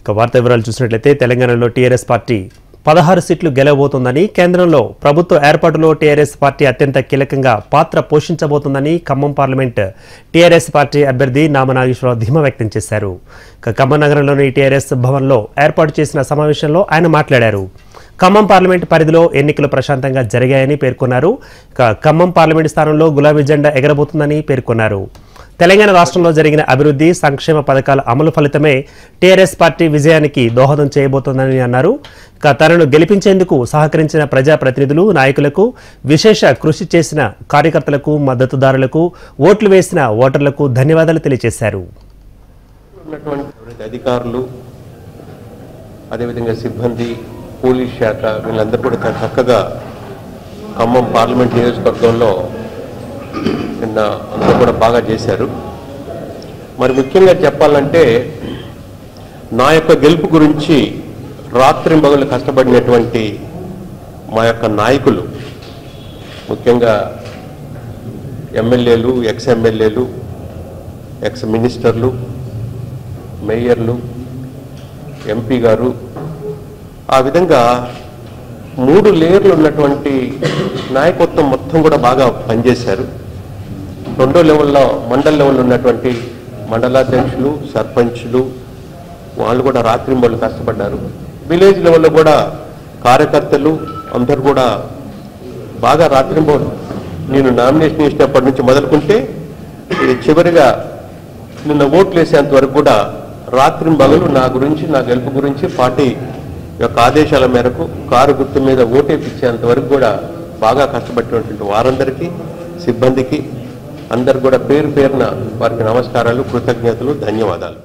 ఇక వార్తా వివరాలు చూసినట్లయితే తెలంగాణలో టీఆర్ఎస్ పార్టీ పదహారు సీట్లు గెలవబోతోందని కేంద్రంలో ప్రభుత్వ ఏర్పాటులో టీఆర్ఎస్ పార్టీ అత్యంత కీలకంగా పాత్ర పోషించబోతోందని ఖమ్మం పార్లమెంట్ టీఆర్ఎస్ పార్టీ అభ్యర్థి నామనాగేశ్వరరావు ధీమా వ్యక్తం చేశారు ఇక ఖమ్మం నగరంలోని టీఆర్ఎస్ భవన్లో ఏర్పాటు చేసిన సమావేశంలో ఆయన మాట్లాడారు ఖమ్మం పార్లమెంట్ పరిధిలో ఎన్నికలు ప్రశాంతంగా జరిగాయని పేర్కొన్నారు ఇక ఖమ్మం పార్లమెంట్ స్థానంలో గులాబీ జెండా ఎగరబోతుందని పేర్కొన్నారు తెలంగాణ రాష్ట్రంలో జరిగిన అభివృద్ధి సంక్షేమ పథకాల అమలు ఫలితమే టీఆర్ఎస్ పార్టీ విజయానికి దోహదం చేయబోతోందని అన్నారు ఇక తనను గెలిపించేందుకు సహకరించిన ప్రజాప్రతినిధులు నాయకులకు విశేష కృషి చేసిన కార్యకర్తలకు మద్దతుదారులకు ఓట్లు వేసిన ఓటర్లకు ధన్యవాదాలు తెలియజేశారు ఉన్నటువంటి అధికారులు అదేవిధంగా సిబ్బంది పోలీస్ శాఖ వీళ్ళందరూ కూడా చాలా చక్కగా ఖమ్మం పార్లమెంట్ నియోజకవర్గంలో నిన్న అందరూ కూడా బాగా చేశారు మరి ముఖ్యంగా చెప్పాలంటే నా యొక్క గెలుపు గురించి రాత్రి మగలు కష్టపడినటువంటి మా యొక్క నాయకులు ముఖ్యంగా ఎమ్మెల్యేలు ఎక్స్ ఎమ్మెల్యేలు ఎక్స్ మినిస్టర్లు మేయర్లు ఎంపీ గారు ఆ విధంగా మూడు లేయర్లు ఉన్నటువంటి నాయకత్వం మొత్తం కూడా బాగా పనిచేశారు రెండో లెవెల్లో మండల లెవెల్లో ఉన్నటువంటి మండలాధ్యక్షులు సర్పంచ్లు వాళ్ళు కూడా రాత్రింబళ్ళు కష్టపడ్డారు విలేజ్ లెవెల్లో కూడా కార్యకర్తలు అందరు కూడా బాగా రాత్రింబోలు నేను నామినేషన్ చేసినప్పటి నుంచి మొదలుకుంటే ఇది చివరిగా నిన్న ఓట్లు వేసేంత వరకు కూడా రాత్రి పగలు నా గురించి నా గెలుపు గురించి పార్టీ యొక్క ఆదేశాల మేరకు కారు గుర్తు మీద ఓటేపించేంత వరకు కూడా బాగా కష్టపడినటువంటి వారందరికీ సిబ్బందికి అందరు కూడా పేరు పేరున వారికి నమస్కారాలు కృతజ్ఞతలు ధన్యవాదాలు